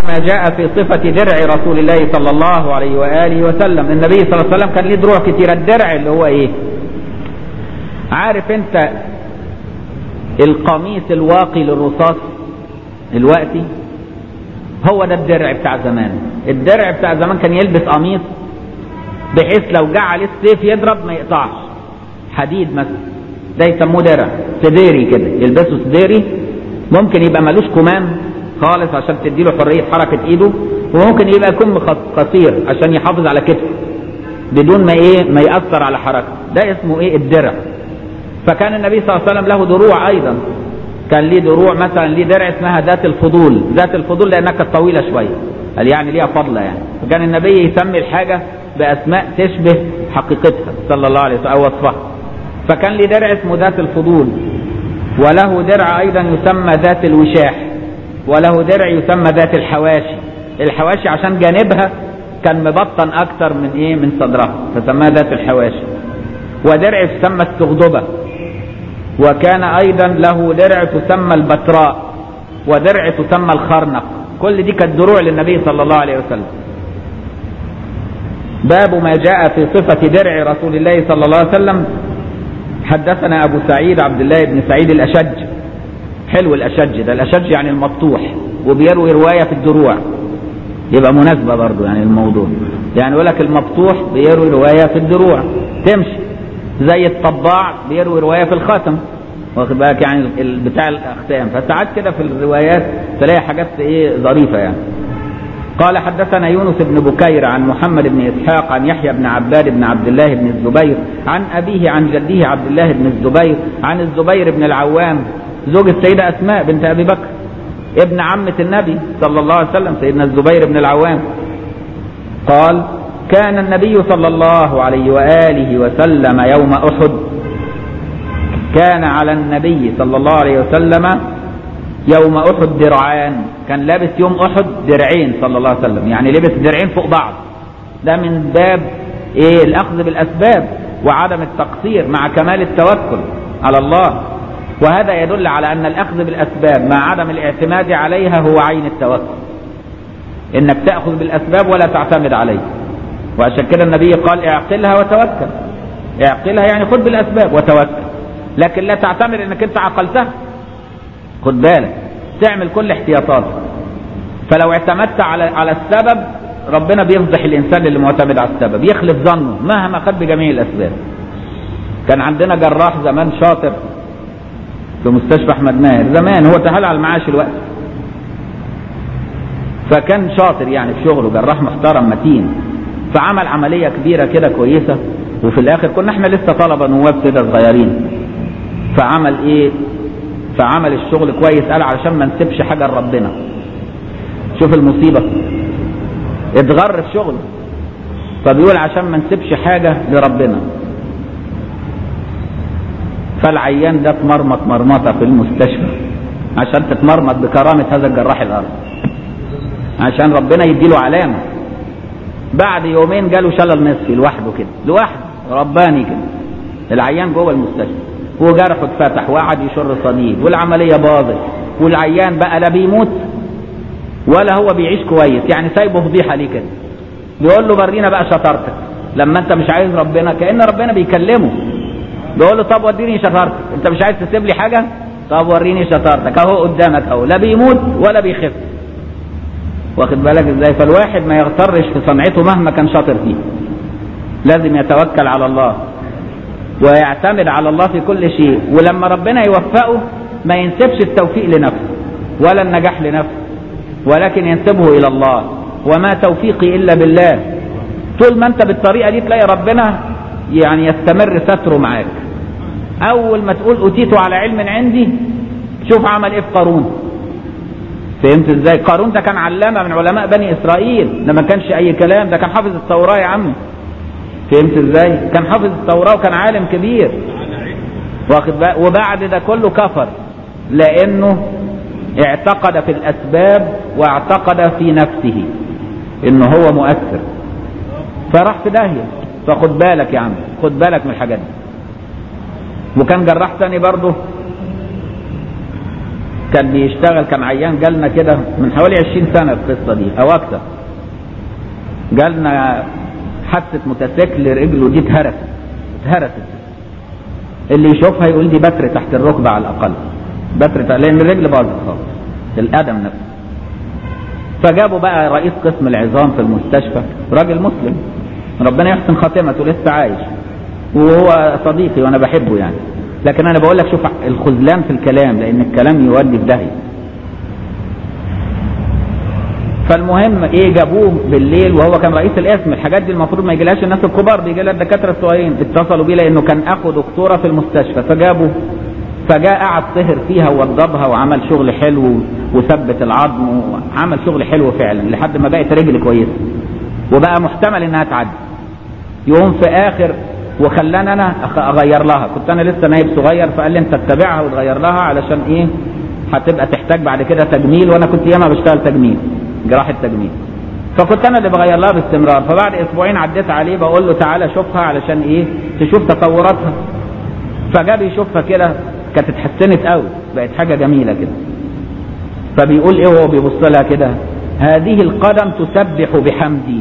ما جاء في صفة درع رسول الله صلى الله عليه وآله وسلم النبي صلى الله عليه وسلم كان ليه دروع كتيرة الدرع اللي هو ايه عارف انت القميص الواقي للرصاص الوقتي هو ده الدرع بتاع زمان الدرع بتاع زمان كان يلبس قميص بحيث لو جه عليه السيف يضرب ما يقطعش حديد مثلا ده يسموه درع سديري كده يلبسه سديري ممكن يبقى ملوش كمام خالص عشان تديله حرية حركة ايده وممكن يبقى كم قصير عشان يحافظ على كتفه بدون ما ايه ما يأثر على حركته ده اسمه ايه الدرع فكان النبي صلى الله عليه وسلم له دروع ايضا كان ليه دروع مثلا ليه درع اسمها ذات الفضول ذات الفضول لانها كانت طويله شويه قال يعني ليها فضله يعني فكان النبي يسمي الحاجه باسماء تشبه حقيقتها صلى الله عليه وسلم او وصفها فكان ليه درع اسمه ذات الفضول وله درع ايضا يسمى ذات الوشاح وله درع يسمى ذات الحواشي الحواشي عشان جانبها كان مبطن اكتر من ايه من صدرها فسماها ذات الحواشي ودرع تسمى السغدبه وكان ايضا له درع تسمى البتراء ودرع تسمى الخرنق كل دي كانت دروع للنبي صلى الله عليه وسلم باب ما جاء في صفة درع رسول الله صلى الله عليه وسلم حدثنا أبو سعيد عبد الله بن سعيد الأشج حلو الأشج ده الأشج يعني المفتوح وبيروي رواية في الدروع يبقى مناسبة برضو يعني الموضوع يعني يقول لك المفتوح بيروي رواية في الدروع تمشي زي الطباع بيروي رواية في الخاتم واخد بالك يعني بتاع الأختام فساعات كده في الروايات تلاقي حاجات ايه ظريفة يعني قال حدثنا يونس بن بكير عن محمد بن إسحاق عن يحيى بن عباد بن عبد الله بن الزبير عن أبيه عن جده عبد الله بن الزبير عن الزبير بن العوام زوج السيدة أسماء بنت أبي بكر ابن عمة النبي صلى الله عليه وسلم سيدنا الزبير بن العوام قال كان النبي صلى الله عليه وآله وسلم يوم أحد كان على النبي صلى الله عليه وسلم يوم أحد درعان كان لابس يوم أحد درعين صلى الله عليه وسلم يعني لبس درعين فوق بعض ده من باب إيه الأخذ بالأسباب وعدم التقصير مع كمال التوكل على الله وهذا يدل على أن الأخذ بالأسباب مع عدم الاعتماد عليها هو عين التوكل إنك تأخذ بالأسباب ولا تعتمد عليها وعشان كده النبي قال اعقلها وتوكل اعقلها يعني خذ بالأسباب وتوكل لكن لا تعتمد انك انت عقلتها خد بالك تعمل كل احتياطاتك فلو اعتمدت على على السبب ربنا بيفضح الانسان اللي معتمد على السبب يخلف ظنه مهما خد بجميع الاسباب كان عندنا جراح زمان شاطر في مستشفى احمد ماهر زمان هو تهال على المعاش الوقت فكان شاطر يعني في شغله جراح محترم متين فعمل عملية كبيرة كده كويسة وفي الاخر كنا احنا لسه طلبة نواب كده صغيرين فعمل ايه فعمل الشغل كويس قال علشان ما نسيبش حاجة لربنا شوف المصيبة اتغر في شغله فبيقول عشان ما نسيبش حاجة لربنا فالعيان ده اتمرمط مرمطة في المستشفى عشان تتمرمط بكرامة هذا الجراح الأرض عشان ربنا يديله علامة بعد يومين جاله شلل نصفي لوحده كده لوحده رباني كده العيان جوه المستشفى وجرحه اتفتح وقعد يشر صديد والعملية باظت والعيان بقى لا بيموت ولا هو بيعيش كويس يعني سايبه فضيحة ليه كده بيقول له ورينا بقى شطارتك لما انت مش عايز ربنا كأن ربنا بيكلمه بيقول له طب وريني شطارتك انت مش عايز تسيب لي حاجة طب وريني شطارتك اهو قدامك اهو لا بيموت ولا بيخف واخد بالك ازاي فالواحد ما يغترش في صنعته مهما كان شاطر فيه لازم يتوكل على الله ويعتمد على الله في كل شيء ولما ربنا يوفقه ما ينسبش التوفيق لنفسه ولا النجاح لنفسه ولكن ينسبه الى الله وما توفيقي الا بالله طول ما انت بالطريقه دي تلاقي ربنا يعني يستمر ستره معاك اول ما تقول اتيت على علم عندي شوف عمل ايه في قارون فهمت ازاي قارون ده كان علامه من علماء بني اسرائيل ده ما كانش اي كلام ده كان حافظ التوراه يا عم فهمت ازاي كان حافظ التوراه وكان عالم كبير واخد بقى وبعد ده كله كفر لانه اعتقد في الاسباب واعتقد في نفسه انه هو مؤثر فراح في داهيه فخد بالك يا عم خد بالك من الحاجات دي وكان جراح تاني برضه كان بيشتغل كان عيان جالنا كده من حوالي 20 سنة القصة دي أو أكثر جالنا حادثة موتوسيكل رجله دي اتهرست اتهرست اللي يشوفها يقول دي بتر تحت الركبة على الأقل بتر تحت لأن الرجل باظت خالص القدم نفسه فجابوا بقى رئيس قسم العظام في المستشفى راجل مسلم ربنا يحسن خاتمته لسه عايش وهو صديقي وانا بحبه يعني لكن انا بقول لك شوف الخذلان في الكلام لان الكلام يودي في داهيه فالمهم ايه جابوه بالليل وهو كان رئيس القسم الحاجات دي المفروض ما يجيلهاش الناس الكبار بيجي لها الدكاتره الصغيرين اتصلوا بيه لانه كان اخو دكتوره في المستشفى فجابوا فجاء قعد سهر فيها ووضبها وعمل شغل حلو وثبت العظم وعمل شغل حلو فعلا لحد ما بقت رجل كويسه وبقى محتمل انها تعدي يقوم في اخر وخلاني انا اغير لها كنت انا لسه نايب صغير فقال لي انت تتابعها وتغير لها علشان ايه هتبقى تحتاج بعد كده تجميل وانا كنت ياما بشتغل تجميل جراحه تجميل فكنت انا اللي بغير لها باستمرار فبعد اسبوعين عديت عليه بقول له تعالى شوفها علشان ايه تشوف تطوراتها فجاب يشوفها كده كانت اتحسنت قوي بقت حاجه جميله كده فبيقول ايه وهو بيبص لها كده هذه القدم تسبح بحمدي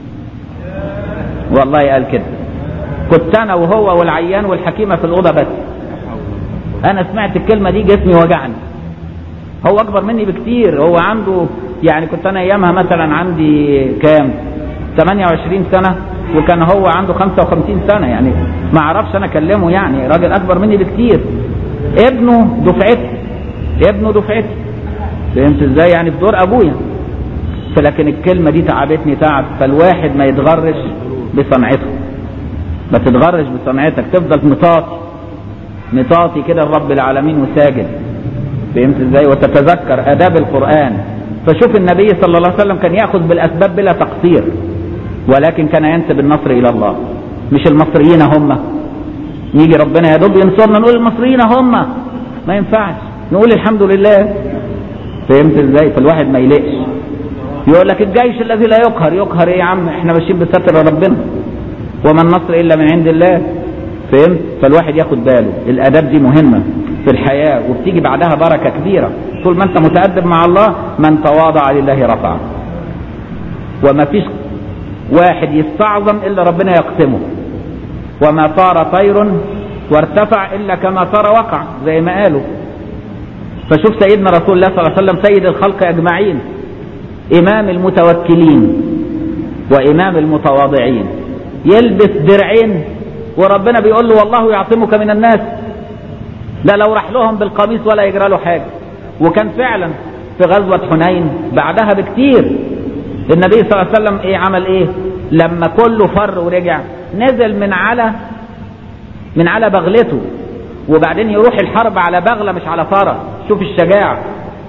والله قال كده كنت انا وهو والعيان والحكيمه في الاوضه بس انا سمعت الكلمه دي جسمي وجعني هو اكبر مني بكتير هو عنده يعني كنت انا ايامها مثلا عندي كام 28 سنه وكان هو عنده 55 سنه يعني ما اعرفش انا اكلمه يعني راجل اكبر مني بكتير ابنه دفعتي ابنه دفعتي فهمت ازاي يعني في دور ابويا فلكن الكلمه دي تعبتني تعب فالواحد ما يتغرش بصنعته ما تتغرش بصنعتك تفضل مطاطي مطاطي كده لرب العالمين وساجد فهمت ازاي وتتذكر اداب القران فشوف النبي صلى الله عليه وسلم كان ياخذ بالاسباب بلا تقصير ولكن كان ينسب النصر الى الله مش المصريين هم يجي ربنا يا دوب ينصرنا نقول المصريين هم ما ينفعش نقول الحمد لله فهمت ازاي فالواحد ما يلقش يقول لك الجيش الذي لا يقهر يقهر ايه يا عم احنا ماشيين بستر ربنا وما النصر الا من عند الله فهمت فالواحد ياخد باله الاداب دي مهمه في الحياه وبتيجي بعدها بركه كبيره طول ما انت متادب مع الله من تواضع لله رفعه وما فيش واحد يستعظم الا ربنا يقسمه وما طار طير وارتفع الا كما طار وقع زي ما قالوا فشوف سيدنا رسول الله صلى الله عليه وسلم سيد الخلق اجمعين امام المتوكلين وامام المتواضعين يلبس درعين وربنا بيقول له والله يعصمك من الناس لا لو راح لهم بالقميص ولا يجرى له حاجه وكان فعلا في غزوه حنين بعدها بكتير النبي صلى الله عليه وسلم ايه عمل ايه لما كله فر ورجع نزل من على من على بغلته وبعدين يروح الحرب على بغله مش على فرس شوف الشجاعه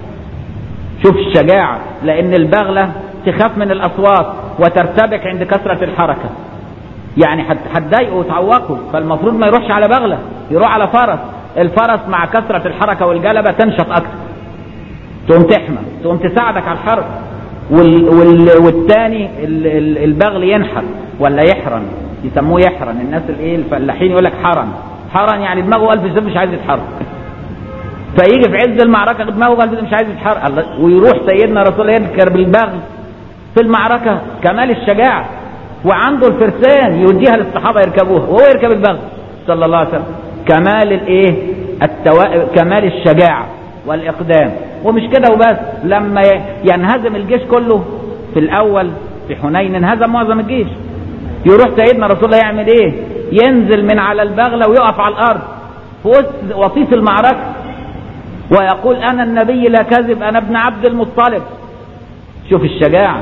شوف الشجاعه لان البغله تخاف من الاصوات وترتبك عند كثره الحركه يعني هتضايقه وتعوقه فالمفروض ما يروحش على بغله يروح على فرس الفرس مع كثره الحركه والجلبه تنشط اكتر تقوم تحمى تقوم تساعدك على الحرب وال وال والتاني البغل ينحر ولا يحرن يسموه يحرن الناس الايه الفلاحين يقول لك حرن حرن يعني دماغه الف زب مش عايز يتحرك فيجي في عز المعركه دماغه الف مش عايز يتحرك ويروح سيدنا رسول الله يذكر بالبغل في المعركه كمال الشجاعه وعنده الفرسان يوديها للصحابه يركبوها وهو يركب البغل صلى الله عليه وسلم كمال الايه التوا... كمال الشجاعه والاقدام ومش كده وبس لما ينهزم الجيش كله في الاول في حنين انهزم معظم الجيش يروح سيدنا رسول الله يعمل ايه ينزل من على البغله ويقف على الارض في وسط وسيط المعركه ويقول انا النبي لا كذب انا ابن عبد المطلب شوف الشجاعه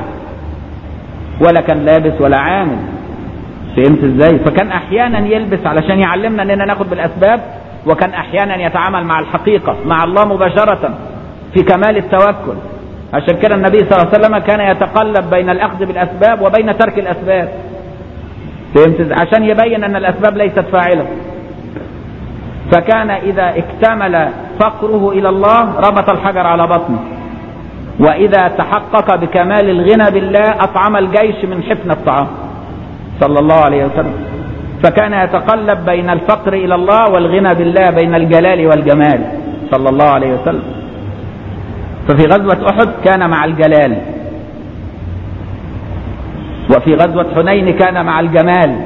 ولا كان لابس ولا عامل فهمت ازاي فكان احيانا يلبس علشان يعلمنا اننا ناخد بالاسباب وكان احيانا يتعامل مع الحقيقه مع الله مباشره في كمال التوكل عشان كده النبي صلى الله عليه وسلم كان يتقلب بين الاخذ بالاسباب وبين ترك الاسباب فهمت عشان يبين ان الاسباب ليست فاعله فكان اذا اكتمل فقره الى الله ربط الحجر على بطنه واذا تحقق بكمال الغنى بالله اطعم الجيش من حفن الطعام صلى الله عليه وسلم فكان يتقلب بين الفقر الى الله والغنى بالله بين الجلال والجمال صلى الله عليه وسلم ففي غزوة أحد كان مع الجلال وفي غزوة حنين كان مع الجمال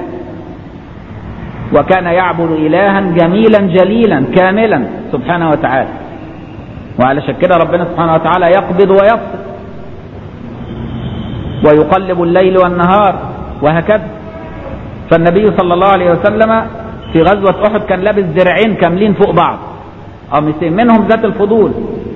وكان يعبد إلها جميلا جليلا كاملا سبحانه وتعالى وعلشان كده ربنا سبحانه وتعالى يقبض ويبسط ويقلب الليل والنهار وهكذا فالنبي صلى الله عليه وسلم في غزوة أحد كان لابس درعين كاملين فوق بعض قميصين منهم ذات الفضول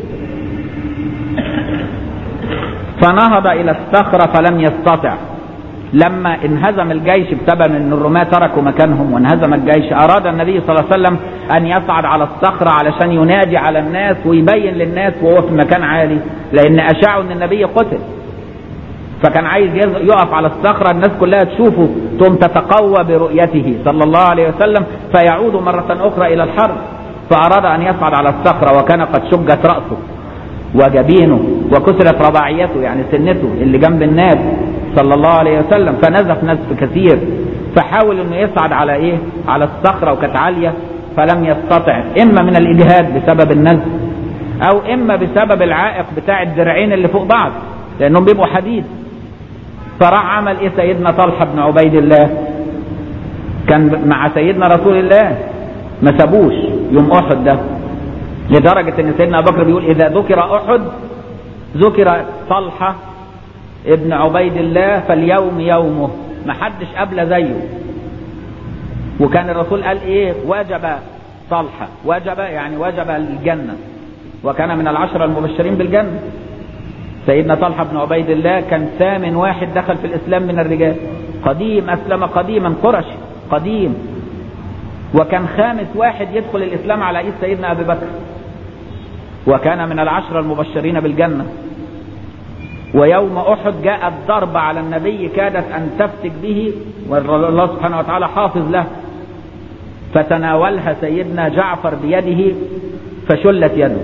فنهض إلى الصخرة فلم يستطع لما انهزم الجيش بسبب ان الرماة تركوا مكانهم وانهزم الجيش اراد النبي صلى الله عليه وسلم ان يصعد على الصخرة علشان ينادي على الناس ويبين للناس وهو في مكان عالي لان اشاعوا ان النبي قتل فكان عايز يقف على الصخرة الناس كلها تشوفه ثم تتقوى برؤيته صلى الله عليه وسلم فيعود مرة أخرى إلى الحرب فأراد أن يصعد على الصخرة وكان قد شجت رأسه وجبينه وكسرت رباعيته يعني سنته اللي جنب الناس صلى الله عليه وسلم فنزف نزف كثير فحاول انه يصعد على ايه على الصخرة وكانت عالية فلم يستطع اما من الاجهاد بسبب النزف او اما بسبب العائق بتاع الدرعين اللي فوق بعض لانهم بيبقوا حديد فراح عمل ايه سيدنا طلحه بن عبيد الله كان مع سيدنا رسول الله ما سابوش يوم احد ده لدرجه ان سيدنا ابو بكر بيقول اذا ذكر احد ذكر طلحه ابن عبيد الله فاليوم يومه ما حدش قبل زيه وكان الرسول قال ايه وجب طلحه وجب يعني وجب الجنه وكان من العشره المبشرين بالجنه سيدنا طلحة بن عبيد الله كان ثامن واحد دخل في الإسلام من الرجال قديم أسلم قديما قرشي قديم وكان خامس واحد يدخل الإسلام على إيد سيدنا أبي بكر وكان من العشرة المبشرين بالجنة ويوم أحد جاءت ضربة على النبي كادت أن تفتك به والله سبحانه وتعالى حافظ له فتناولها سيدنا جعفر بيده فشلت يده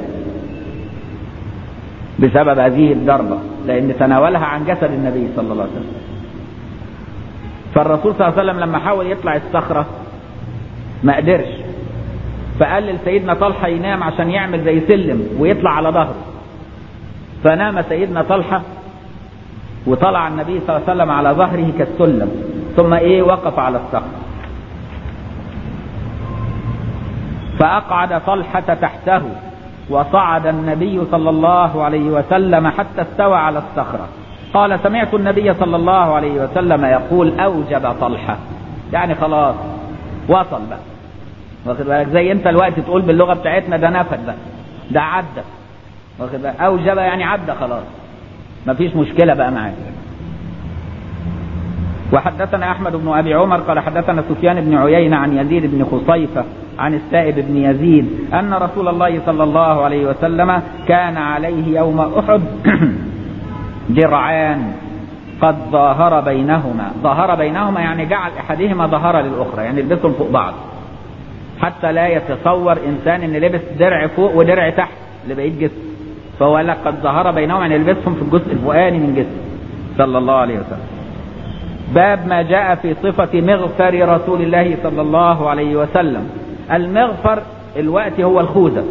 بسبب هذه الضربة لأن تناولها عن جسد النبي صلى الله عليه وسلم فالرسول صلى الله عليه وسلم لما حاول يطلع الصخرة ما قدرش فقال لسيدنا طلحة ينام عشان يعمل زي سلم ويطلع على ظهره فنام سيدنا طلحة وطلع النبي صلى الله عليه وسلم على ظهره كالسلم ثم ايه وقف على الصخرة فأقعد طلحة تحته وصعد النبي صلى الله عليه وسلم حتى استوى على الصخرة قال سمعت النبي صلى الله عليه وسلم يقول أوجب طلحة يعني خلاص وصل بقى واخد بالك زي انت الوقت تقول باللغة بتاعتنا ده نفد بقى ده عدى واخد بالك أوجب يعني عدى خلاص مفيش مشكلة بقى معاه وحدثنا أحمد بن أبي عمر قال حدثنا سفيان بن عيينة عن يزيد بن خصيفة عن السائب بن يزيد أن رسول الله صلى الله عليه وسلم كان عليه يوم أحد درعان قد ظاهر بينهما ظاهر بينهما يعني جعل أحدهما ظهر للأخرى يعني لبسهم فوق بعض حتى لا يتصور إنسان إن لبس درع فوق ودرع تحت لبقية جسم فهو قال لك قد ظهر بينهما يعني لبسهم في الجزء الفوقاني من جسم صلى الله عليه وسلم باب ما جاء في صفة مغفر رسول الله صلى الله عليه وسلم المغفر الوقت هو الخوذة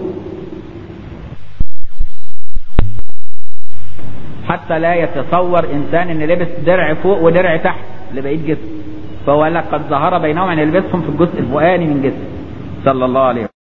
حتى لا يتصور انسان ان لبس درع فوق ودرع تحت لبقية جسم فهو قال لك قد ظهر بينهما يعني لبسهم في الجزء الفوقاني من جسم صلى الله عليه وسلم